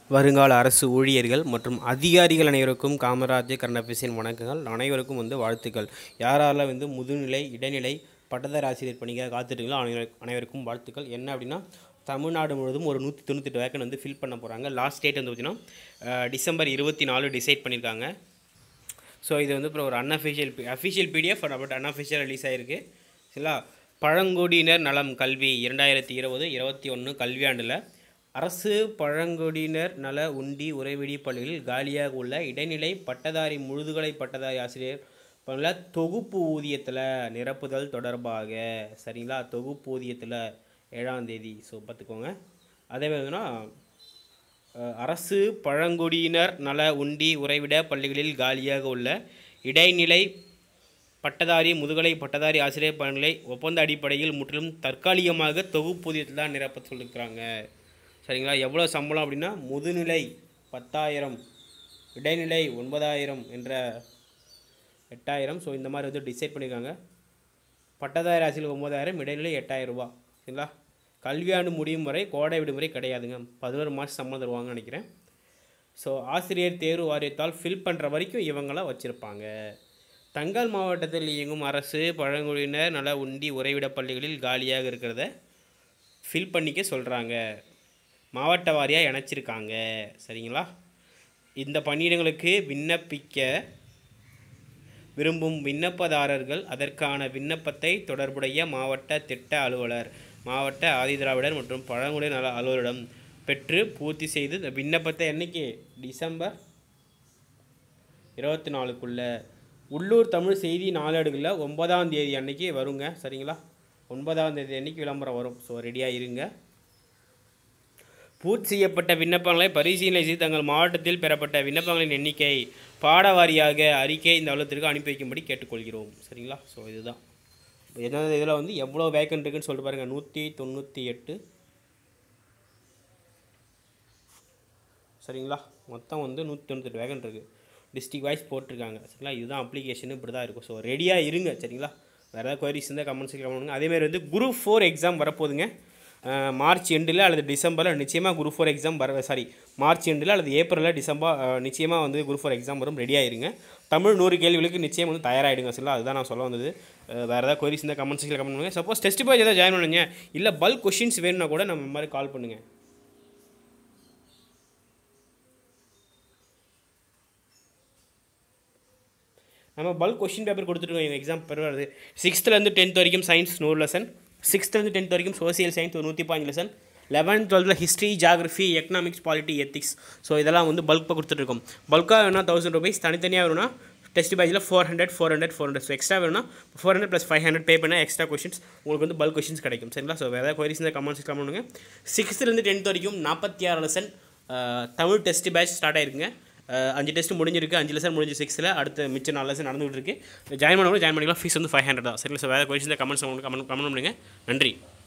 வருங்கால அரசு ஊழியர்கள் மற்றும் அதிகாரிகள் அனைவருக்கும் காமராஜ் கருணாபிசின் வணக்கங்கள் அனைவருக்கும் வந்து வாழ்த்துக்கள் யாரெல்லாம் வந்து முதுநிலை இடைநிலை பட்டதாரி ஆசிரியர் பணிக்காக காத்துட்டுங்களோ அனைவரு- அனைவருக்கும் வாழ்த்துக்கள் என்ன அப்படின்னா தமிழ்நாடு முழுவதும் ஒரு நூற்றி தொண்ணூத்தெட்டு வேக்கன் வந்து ஃபில் பண்ண போகிறாங்க லாஸ்ட் டேட் வந்து பார்த்திங்கன்னா அஹ், டிசம்பர் இருபத்தி நாலு டிசைட் பண்ணியிருக்காங்க ஸோ இது வந்து அப்புறம் ஒரு unofficial official PDF but unofficial release ஆகிருக்கு சரிங்களா பழங்குடியினர் நலம் கல்வி இரண்டாயிரத்தி இருபது இருபத்தி ஒன்று கல்வியாண்டில் அரசு பழங்குடியினர் நல உண்டி உறைவிடி பள்ளிகளில் காலியாக உள்ள இடைநிலை பட்டதாரி முழுதுகலை பட்டதாரி ஆசிரியர் பல தொகுப்பு ஊதியத்தில் நிரப்புதல் தொடர்பாக சரிங்களா தொகுப்பு ஊதியத்தில் ஏழாம் தேதி ஸோ பார்த்துக்கோங்க அதே மாதிரினா அஹ், அரசு பழங்குடியினர் நல உண்டி உறைவிட பள்ளிகளில் காலியாக உள்ள இடைநிலை பட்டதாரி முதுகலை பட்டதாரி ஆசிரியர் பணிகளை ஒப்பந்த அடிப்படையில் முற்றிலும் தற்காலிகமாக தொகுப்பூதியத்தில் தான் நிரப்ப சொல்லியிருக்கிறாங்க சரிங்களா எவ்வளோ சம்பளம் அப்படின்னா முதுநிலை பத்தாயிரம் இடைநிலை ஒன்பதாயிரம் என்ற எட்டாயிரம் ஸோ இந்த மாதிரி வந்து டிசைட் பண்ணியிருக்காங்க பட்டதாரி ஆசிரியர் ஒம்பதாயிரம் இடைநிலை எட்டாயிரம் ரூபா சரிங்களா கல்வியாண்டு முடியும் வரை கோடை விடுமுறை கிடையாதுங்க பதினோரு மாதம் சம்பளம் தருவாங்கன்னு நினைக்கிறேன் ஸோ ஆசிரியர் தேர்வு வாரியத்தால் ஃபில் பண்ணுற வரைக்கும் இவங்கள வச்சுருப்பாங்க தங்கால் மாவட்டத்தில் இயங்கும் அரசு பழங்குடியினர் நல உண்டி உறைவிட பள்ளிகளில் காலியாக இருக்கிறத ஃபில் பண்ணிக்க சொல்கிறாங்க மாவட்ட வாரியாக இணைச்சிருக்காங்க சரிங்களா இந்த பணியிடங்களுக்கு விண்ணப்பிக்க விரும்பும் விண்ணப்பதாரர்கள் அதற்கான விண்ணப்பத்தை தொடர்புடைய மாவட்ட திட்ட அலுவலர் மாவட்ட ஆதிதிராவிடர் மற்றும் பழங்குடி நல அலுவலரிடம் பெற்று பூர்த்தி செய்து இந்த விண்ணப்பத்தை என்னைக்கு டிசம்பர் இருபத்தி நாலுக்குள்ள உள்ளூர் தமிழ் செய்தி நாளேடுகளில் ஒன்பதாம் தேதி அன்னைக்கு வருங்க சரிங்களா ஒன்பதாம் தேதி அன்னைக்கு விளம்பரம் வரும் ஸோ ரெடியாக இருங்க பூர்த்தி செய்யப்பட்ட விண்ணப்பங்களை பரிசீலனை செய்து தங்கள் மாவட்டத்தில் பெறப்பட்ட விண்ணப்பங்களின் எண்ணிக்கை பாடவாரியாக அறிக்கை இந்த அலுவலகத்திற்கு அனுப்பி வைக்கும்படி கேட்டுக்கொள்கிறோம் சரிங்களா ஸோ இதுதான் எந்தெந்த இதில் வந்து எவ்வளோ வேக்கன்ட் இருக்குன்னு சொல்லிட்டு பாருங்கள் நூற்றி தொண்ணூற்றி எட்டு சரிங்களா மொத்தம் வந்து நூற்றி தொண்ணூத்தெட்டு வேகன் இருக்குது டிஸ்ட்ரிக் வைஸ் போட்டிருக்காங்க சரிங்களா இதுதான் அப்ளிகேஷன் இப்படி தான் இருக்கும் ஸோ ரெடியாக இருங்க சரிங்களா வேறு ஏதாவது கொயரிஸ் இருந்தால் கமெண்ட்ஸ் கமெண்ட் அதேமாதிரி வந்து குரூப் ஃபோர் எக்ஸாம் வரப்போகுதுங்க அஹ், மார்ச் எண்டில் அல்லது டிசம்பரில் நிச்சயமாக குரூப் ஃபோர் எக்ஸாம் வர சாரி மார்ச் எண்டில் அல்லது ஏப்ரலில் டிசம்பர் அஹ், நிச்சயமாக வந்து குரூப் ஃபோர் எக்ஸாம் வரும் ரெடியாக இருங்க தமிழ் நூறு கேள்விகளுக்கு நிச்சயம் வந்து தயாராகிடுங்க சரிங்களா அதுதான் நான் சொல்ல வந்தது அஹ், வேறு ஏதாவது கொயரிஸ் இருந்தால் கமெண்ட் செக்ஷனில் கமெண்ட் பண்ணுங்கள் சப்போஸ் டெஸ்ட் பேஜ் ஏதாவது ஜாயின் பண்ணுங்க இல்லை பல்க் கொஷின்ஸ் வேணும்னா கூட நம்ம இந்த மாதிரி கால் பண்ணுங்கள் நம்ம பல்க் கொஷின் பேப்பர் கொடுத்துருக்கோம் எங்கள் எக்ஸாம் பேப்பர் வருது சிக்ஸ்த்துலேருந்து டென்த் வரைக்கும் சயின்ஸ் நூறு லெசன் சிக்ஸ்த்துலேருந்து டென்த் வரைக்கும் சோசியல் சயின்ஸ் ஒரு நூற்றி பாஞ்சு லெசன் லெவன்த் டுவெல்த்தில் history geography economics polity ethics so இதெல்லாம் வந்து பல்காக கொடுத்துட்ருக்கோம் பல்காக வேணும்னா தௌசண்ட் ருபீஸ் தனித்தனியாக வேணும்னா டெஸ்ட் பேஜில் four hundred four hundred four hundred so extra வேணும்னா four hundred plus five hundred pay பண்ணால் எக்ஸ்ட்ரா கொஷின்ஸ் உங்களுக்கு வந்து பல்க் கொஷின்ஸ் கிடைக்கும் சரிங்களா ஸோ வேறு ஏதாவது கொயரிஸ் இந்த கமெண்ட்ஸ் கமெண்ட் பண்ணுங்க சிக்ஸ்த்துலேருந்து டென்த் வரைக்கும் நாற்பத்தி ஆறு lesson Tamil test batch start ஆயிருக்குங்க அஹ் அஞ்சு டெஸ்ட் முடிஞ்சிருக்கு அஞ்சு லெசன் முடிஞ்சு சிக்ஸில் அடுத்த மிச்சம் நாலு லெசன் நடந்துகிட்டு இருக்கு ஜாயின் பண்ணவங்க ஜாயின் பண்ணிக்கலாம் ஃபீஸ் வந்து ஃபைவ் ஹண்ட்ரட் தான் சரி சார் வேறு கொஷின் கமெண்ட்ஸ் கமெண்ட் கமெண்ட் பண்ணுங்க நன்றி